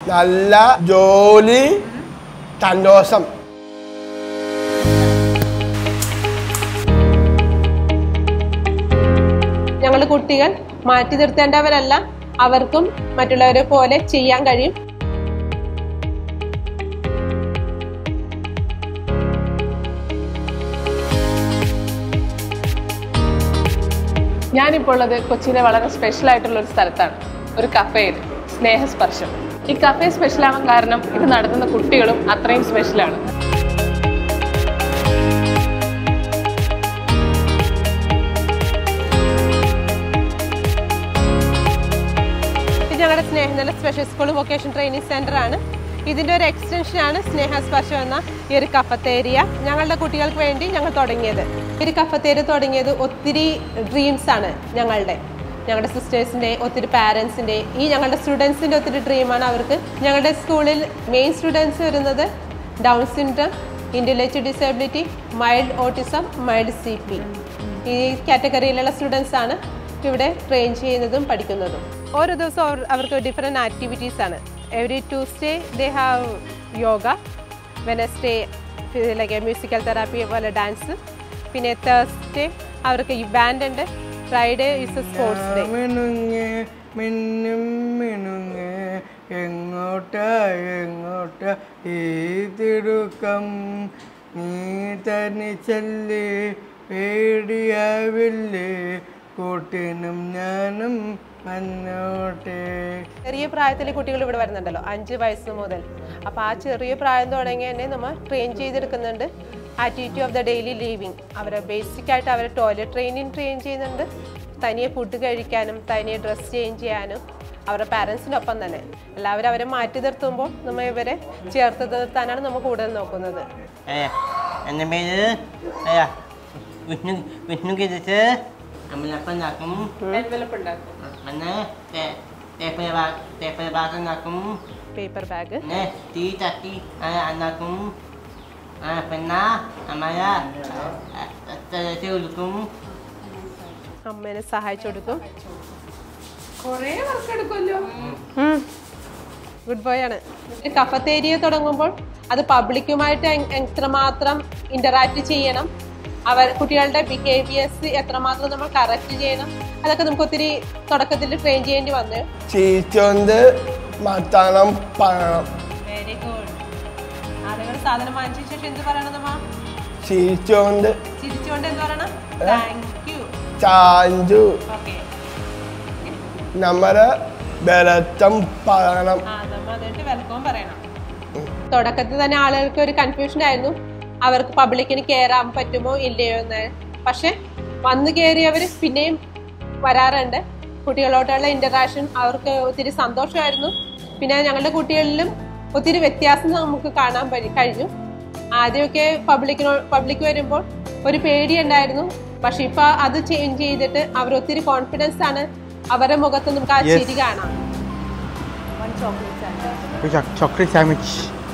നല്ല ജോലി സന്തോഷം ഞങ്ങളുടെ കുട്ടികൾ മാറ്റി നിർത്തേണ്ടവരല്ല അവർക്കും മറ്റുള്ളവരെ പോലെ ചെയ്യാൻ കഴിയും ഞാനിപ്പോൾ ഉള്ളത് കൊച്ചിയിലെ വളരെ സ്പെഷ്യൽ ആയിട്ടുള്ള ഒരു സ്ഥലത്താണ് ഒരു കഫേയിൽ സ്നേഹസ്പർശം ഈ കഫേ സ്പെഷ്യൽ ആവാൻ കാരണം ഇത് നടത്തുന്ന കുട്ടികളും അത്രയും സ്പെഷ്യലാണ് ഇത് ഞങ്ങളുടെ Snehanila special school vocation training centre ആണ് ഇതിന്റെ ഒരു എക്സ്റ്റൻഷൻ ആണ് സ്നേഹസ്പർശം എന്ന ഈ ഒരു കഫത്തേരിയ ഞങ്ങളുടെ കുട്ടികൾക്ക് വേണ്ടി ഞങ്ങൾ തുടങ്ങിയത് ഈ ഒരു കഫത്തേരിയ തുടങ്ങിയത് ഒത്തിരി ഡ്രീംസ് ആണ് ഞങ്ങളുടെ ഞങ്ങളുടെ സിസ്റ്റേഴ്സിൻ്റെ ഒത്തിരി പാരൻസിൻ്റെ ഈ ഞങ്ങളുടെ സ്റ്റുഡൻസിൻ്റെ ഒത്തിരി ഡ്രീമാണ് അവർക്ക് ഞങ്ങളുടെ സ്കൂളിൽ മെയിൻ സ്റ്റുഡൻസ് വരുന്നത് Down syndrome intellectual disability mild autism mild C P ഈ കാറ്റഗറിയിലുള്ള സ്റ്റുഡൻസ് ആണ് ഇവിടെ ട്രെയിൻ ചെയ്യുന്നതും പഠിക്കുന്നതും ഓരോ ദിവസവും അവർ അവർക്ക് ഡിഫറെൻറ്റ് ആക്ടിവിറ്റീസ് ആണ് every Tuesday they have yoga Wednesday like musical therapy പോലെ ഡാൻസ് പിന്നെ തേഴ്സ്ഡേ അവർക്ക് ഈ ബാൻഡ് ഉണ്ട് Friday is a sports day മിനുങ്ങ് മിന്നും മിനുങ്ങ് എങ്ങോട്ട എങ്ങോട്ട ഈ തിടുക്കം നീ തനിച്ചല്ലേ പേടിയാവില്ലേ കൂട്ടിനും ഞാനും വന്നോട്ടെ ചെറിയ പ്രായത്തിൽ കുട്ടികൾ ഇവിടെ വരുന്നുണ്ടല്ലോ അഞ്ച് വയസ്സ് മുതൽ അപ്പോൾ ആ ചെറിയ പ്രായം തുടങ്ങി തന്നെ നമ്മൾ ട്രെയിൻ ചെയ്തെടുക്കുന്നുണ്ട് activity of the daily living അവരെ ബേസിക് ആയിട്ട് അവരെ ടോയ്ലറ്റ് ട്രെയിനിങ് ട്രെയിൻ ചെയ്യുന്നുണ്ട് തനിയെ ഫുഡ് കഴിക്കാനും തനിയെ ഡ്രസ്സ് ചേഞ്ച് ചെയ്യാനും അവരുടെ പാരൻസിനൊപ്പം തന്നെ എല്ലാവരും അവരെ മാറ്റി നിർത്തുമ്പോൾ നമ്മൾ ഇവരെ ചേർത്ത് നിർത്താനാണ് നമ്മൾ കൂടുതൽ നോക്കുന്നത് Ayah, എൻ്റെ പേര് അയ്യാ വിഷ്ണു വിഷ്ണു കിരിച്ച് അമ്മനപ്പനാക്കും എൻവലപ്പ് ഉണ്ടാക്കും പിന്നെ പേപ്പർ പേപ്പർ ബാഗ് ഉണ്ടാക്കും പേപ്പർ ബാഗ് പിന്നെ തീ ചട്ടി ഉണ്ടാക്കും പിന്നെ അമ്മയ തിരച്ച് കൊടുക്കും അമ്മേനെ സഹായിച്ചു കൊടുക്കും കൊറേ വർക്ക് എടുക്കുമല്ലോ ഗുഡ് ബോയ് ആണ് കഫത്തേരിയ തുടങ്ങുമ്പോൾ അത് പബ്ലിക്കുമായിട്ട് എ- എത്രമാത്രം ഇന്ററാക്ട് ചെയ്യണം അവർ കുട്ടികളുടെ ബിഹേവിയേഴ്സ് എത്രമാത്രം നമ്മൾ കറക്റ്റ് ചെയ്യണം അതൊക്കെ നമുക്ക് ഒത്തിരി തുടക്കത്തിൽ ട്രെയിൻ ചെയ്യേണ്ടി വന്നു ചിരിച്ചോണ്ട് മത്താണം പറയണം വെരി ഗുഡ് ആളുകൾ സാധനം വാങ്ങിച്ച ശേഷം എന്ത് പറയണം നമ്മ ചിരിച്ചോണ്ട് ചിരിച്ചുകൊണ്ട് എന്ത് പറയണം താങ്ക് യു ചാഞ്ചു ഓക്കെ നമ്മുടെ ബലത്തം പറയണം ആ നമ്മ അതിട്ട് വെൽക്കം പറയണം തുടക്കത്തിൽ തന്നെ ആളുകൾക്ക് ഒരു കൺഫ്യൂഷൻ ആയിരുന്നു അവർക്ക് പബ്ലിക്കിന് കയറാൻ പറ്റുമോ ഇല്ലയോ എന്ന് പക്ഷെ വന്നു കയറിയവർ പിന്നെയും വരാറുണ്ട് കുട്ടികളോട്ടുള്ള ഇന്ററാക്ഷൻ അവർക്ക് ഒത്തിരി സന്തോഷമായിരുന്നു പിന്നെ ഞങ്ങളുടെ കുട്ടികളിലും ഒത്തിരി വ്യത്യാസം നമുക്ക് കാണാൻ പരി- കഴിഞ്ഞു ആദ്യമൊക്കെ പബ്ലിക്കിനോ പബ്ലിക് വരുമ്പോൾ ഒരു പേടി ഉണ്ടായിരുന്നു പക്ഷെ ഇപ്പൊ അത് ചേഞ്ച് ചെയ്തിട്ട് അവർ ഒത്തിരി കോൺഫിഡൻസ് ആണ് അവരുടെ മുഖത്ത് നമുക്ക് ആ ചിരി കാണാം One chocolate sandwich. Chocolate sandwich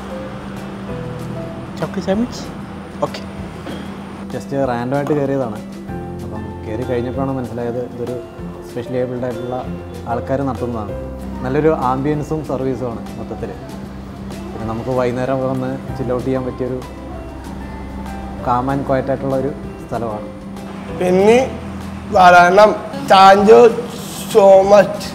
chocolate sandwich okay just റാൻഡമായിട്ട് കയറിയതാണ് അപ്പം കയറി കഴിഞ്ഞപ്പോഴാണ് മനസ്സിലായത് ഇതൊരു സ്പെഷ്യലി ഏബിൾഡ് ആയിട്ടുള്ള ആൾക്കാർ നടത്തുന്നതാണ് നല്ലൊരു ആംബിയൻസും സർവീസുമാണ് മൊത്തത്തിൽ പിന്നെ നമുക്ക് വൈകുന്നേരം വന്ന് ചില്ലൗട്ട് ചെയ്യാൻ പറ്റിയൊരു കാം ആൻഡ് ക്വയറ്റ് ആയിട്ടുള്ള ഒരു സ്ഥലമാണ് പിന്നെ വരണം താങ്ക് യു സോ മച്ച്